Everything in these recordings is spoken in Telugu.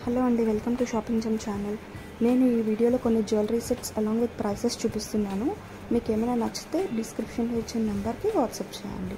హలో అండి welcome to shopping jam channel నేను ఈ వీడియోలో కొన్ని jewellery sets along with prices చూపిస్తున్నాను మీకు ఏమైనా నచ్చితే డిస్క్రిప్షన్లో ఇచ్చిన నెంబర్కి వాట్సాప్ చేయండి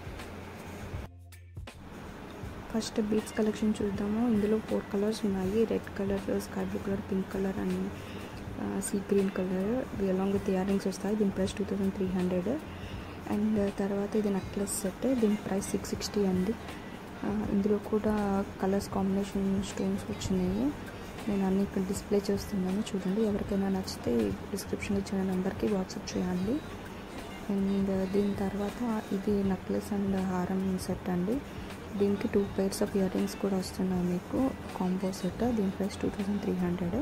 ఫస్ట్ బీట్స్ కలెక్షన్ చూద్దాము ఇందులో ఫోర్ కలర్స్ ఉన్నాయి red colour sky blue colour pink colour and sea green colour along with earrings వస్తాయి దీని price two thousand three hundred and తర్వాత ఇది నెక్లెస్ సెట్ దీని ప్రైస్ సిక్స్ సిక్స్టీ అండి ఇందులో కూడా కలర్స్ కాంబినేషన్ స్టోన్స్ వచ్చినాయి నేను అన్ని ఇక్కడ డిస్ప్లే చేస్తున్నాను చూడండి ఎవరికైనా నచ్చితే డిస్క్రిప్షన్ ఇచ్చిన నెంబర్కి వాట్సాప్ చేయండి అండ్ దీని తర్వాత ఇది నెక్లెస్ అండ్ హారం సెట్ అండి దీనికి two pairs of earrings కూడా వస్తున్నాయి మీకు కాంబో సెట్ దీని price two thousand three hundred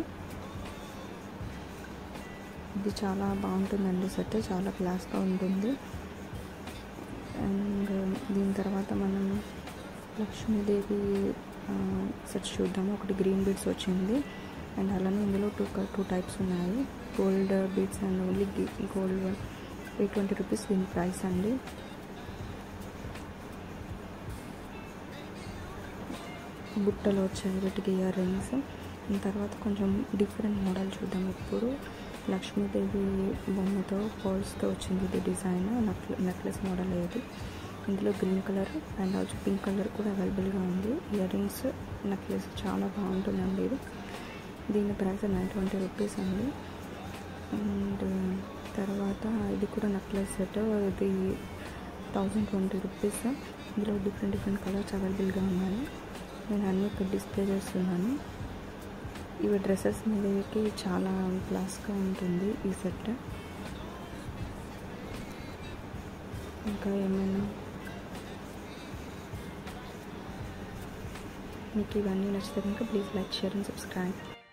ఇది చాలా బాగుంటుందండి సెట్ చాలా క్లాస్గా ఉంటుంది అండ్ దీని తర్వాత మనం లక్ష్మీదేవి సెట్స్ చూద్దాము ఒకటి గ్రీన్ బీడ్స్ వచ్చింది అండ్ అలానే ఇందులో టూ టూ టైప్స్ ఉన్నాయి gold beads and only gold eight twenty rupees దీని ప్రైస్ అండి బుట్టలు వచ్చాయి వీటికి ఇయర్ రింగ్స్ తర్వాత కొంచెం డిఫరెంట్ మోడల్ చూద్దాం ఇప్పుడు లక్ష్మీదేవి బొమ్మతో పర్ల్స్తో వచ్చింది ఇది డిజైన్ నెక్లెస్ మోడల్ ఏది ఇందులో green colour and also pink colour కూడా అవైలబుల్గా ఉంది ఇయర్ రింగ్స్ నెక్లెస్ చాలా బాగుంటుందండి ఇది దీని ప్రైస్ నైన్ ట్వంటీ రూపీస్ అండి అండ్ తర్వాత ఇది కూడా నెక్లెస్ సెట్ ఇది థౌజండ్ ట్వంటీ రూపీస్ ఇందులో డిఫరెంట్ డిఫరెంట్ కలర్స్ అవైలబుల్గా ఉన్నాయి నేను అన్నీ ఇక్కడ డిస్ప్లే చేస్తున్నాను ఇవి డ్రెస్సెస్ మీదకి చాలా క్లాస్గా ఉంటుంది ఈ సెట్ ఇంకా ఏమైనా మీకు ఇవన్నీ నచ్చితే కనుక please like share and subscribe